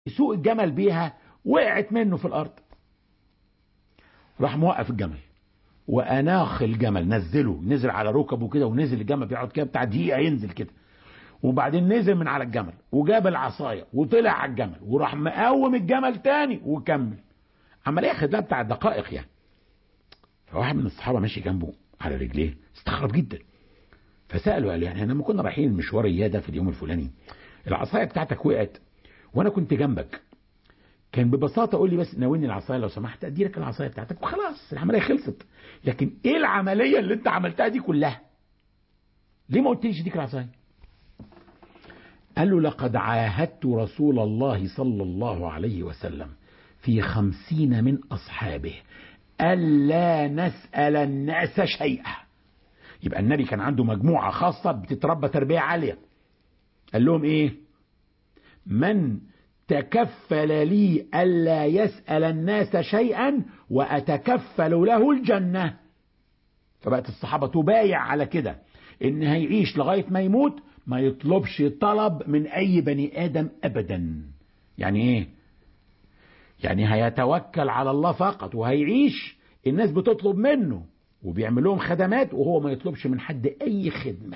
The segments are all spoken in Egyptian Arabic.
يسوق الجمل بيها وقعت منه في الارض راح موقف الجمل واناخ الجمل نزله نزل على ركبه كده ونزل الجمل بيقعد كده بتاع دقيقه ينزل كده وبعدين نزل من على الجمل وجاب العصايه وطلع على الجمل وراح مقوم الجمل تاني وكمل عمليه خد لها بتاع دقائق يعني فواحد من الصحابه ماشي جنبه على رجليه استغرب جدا فساله قال يعني لما كنا رايحين المشوار اياه ده في اليوم الفلاني العصايه بتاعتك وقعت وانا كنت جنبك كان ببساطه قول لي بس ناولني العصايه لو سمحت ادي لك العصايه بتاعتك وخلاص العمليه خلصت لكن ايه العمليه اللي انت عملتها دي كلها ليه ما قلتليش اديك العصايه قال له لقد عاهدت رسول الله صلى الله عليه وسلم في خمسين من أصحابه ألا نسأل الناس شيئا يبقى النبي كان عنده مجموعة خاصة بتتربى تربية عالية قال لهم ايه من تكفل لي ألا يسأل الناس شيئا وأتكفل له الجنة فبقت الصحابة تبايع على كده إن هيعيش لغاية ما يموت ما يطلبش طلب من أي بني آدم أبدا يعني إيه يعني هيتوكل على الله فقط وهيعيش الناس بتطلب منه وبيعمل لهم خدمات وهو ما يطلبش من حد أي خدمة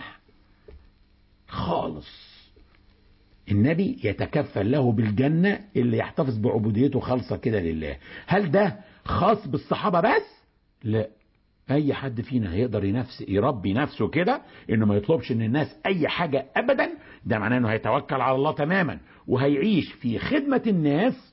خالص النبي يتكفل له بالجنة اللي يحتفظ بعبوديته خالصة كده لله هل ده خاص بالصحابة بس لا اي حد فينا هيقدر ينفس يربي نفسه كده انه ما يطلبش من الناس اي حاجة ابدا ده معناه انه هيتوكل على الله تماما وهيعيش في خدمة الناس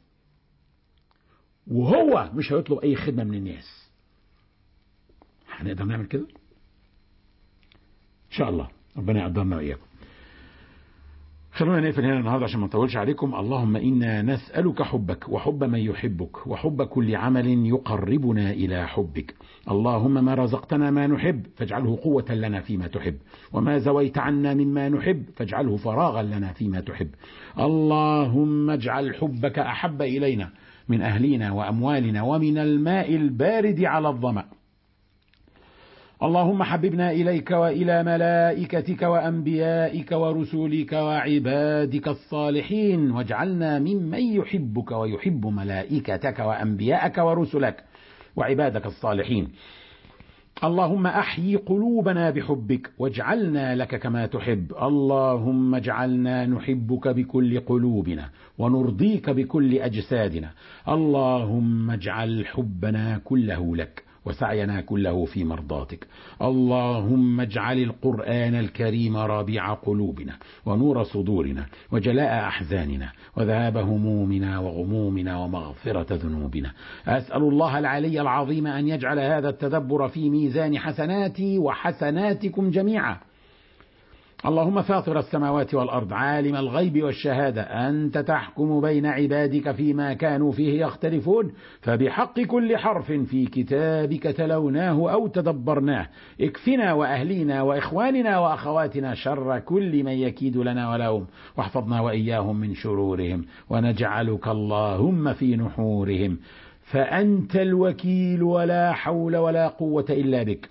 وهو مش هيطلب اي خدمة من الناس هنقدر نعمل كده ان شاء الله ربنا يقدرنا واياكم خلونا نقفل هنا النهارده عشان ما نطولش عليكم اللهم انا نسالك حبك وحب من يحبك وحب كل عمل يقربنا الى حبك اللهم ما رزقتنا ما نحب فاجعله قوه لنا فيما تحب وما زويت عنا مما نحب فاجعله فراغا لنا فيما تحب اللهم اجعل حبك احب الينا من اهلنا واموالنا ومن الماء البارد على الظمأ اللهم حببنا إليك وإلى ملائكتك وأنبيائك ورسلك وعبادك الصالحين واجعلنا ممن يحبك ويحب ملائكتك وأنبيائك ورسلك وعبادك الصالحين اللهم أحيي قلوبنا بحبك واجعلنا لك كما تحب اللهم اجعلنا نحبك بكل قلوبنا ونرضيك بكل أجسادنا اللهم اجعل حبنا كله لك وسعينا كله في مرضاتك اللهم اجعل القرآن الكريم رابع قلوبنا ونور صدورنا وجلاء أحزاننا وذهاب همومنا وغمومنا ومغفرة ذنوبنا أسأل الله العلي العظيم أن يجعل هذا التدبر في ميزان حسناتي وحسناتكم جميعا اللهم فاطر السماوات والأرض عالم الغيب والشهادة أنت تحكم بين عبادك فيما كانوا فيه يختلفون فبحق كل حرف في كتابك تلوناه أو تدبرناه اكفنا وأهلينا وإخواننا وأخواتنا شر كل من يكيد لنا ولهم واحفظنا وإياهم من شرورهم ونجعلك اللهم في نحورهم فأنت الوكيل ولا حول ولا قوة إلا بك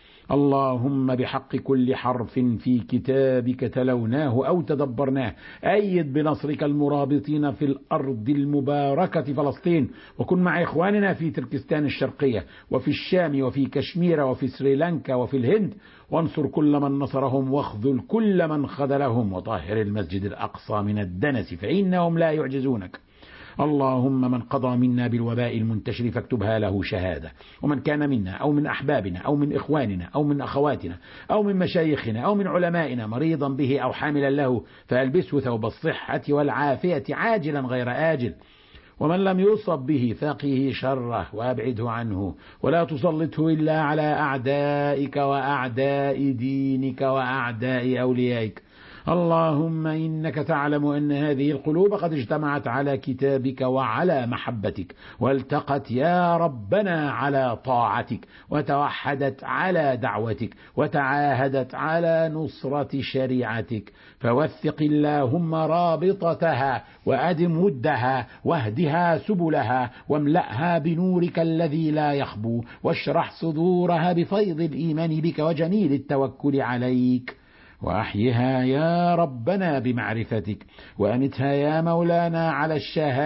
اللهم بحق كل حرف في كتابك تلوناه أو تدبرناه أيد بنصرك المرابطين في الأرض المباركة فلسطين وكن مع إخواننا في تركستان الشرقية وفي الشام وفي كشمير وفي سريلانكا وفي الهند وانصر كل من نصرهم واخذل كل من خذلهم وطهر المسجد الأقصى من الدنس فإنهم لا يعجزونك اللهم من قضى منا بالوباء المنتشر فاكتبها له شهادة ومن كان منا أو من أحبابنا أو من إخواننا أو من أخواتنا أو من مشايخنا أو من علمائنا مريضا به أو حاملا له فألبسه ثوب الصحة والعافية عاجلا غير آجل ومن لم يصب به فقه شره وابعده عنه ولا تسلطه الا على اعدائك واعداء دينك واعداء اوليائك اللهم انك تعلم ان هذه القلوب قد اجتمعت على كتابك وعلى محبتك والتقت يا ربنا على طاعتك وتوحدت على دعوتك وتعاهدت على نصره شريعتك فوثق اللهم رابطتها وادم ودها واهدها سبلها واملاها بنورك الذي لا يخبو واشرح صدورها بفيض الايمان بك وجميل التوكل عليك وأحيها يا ربنا بمعرفتك وأمتها يا مولانا على الشهادة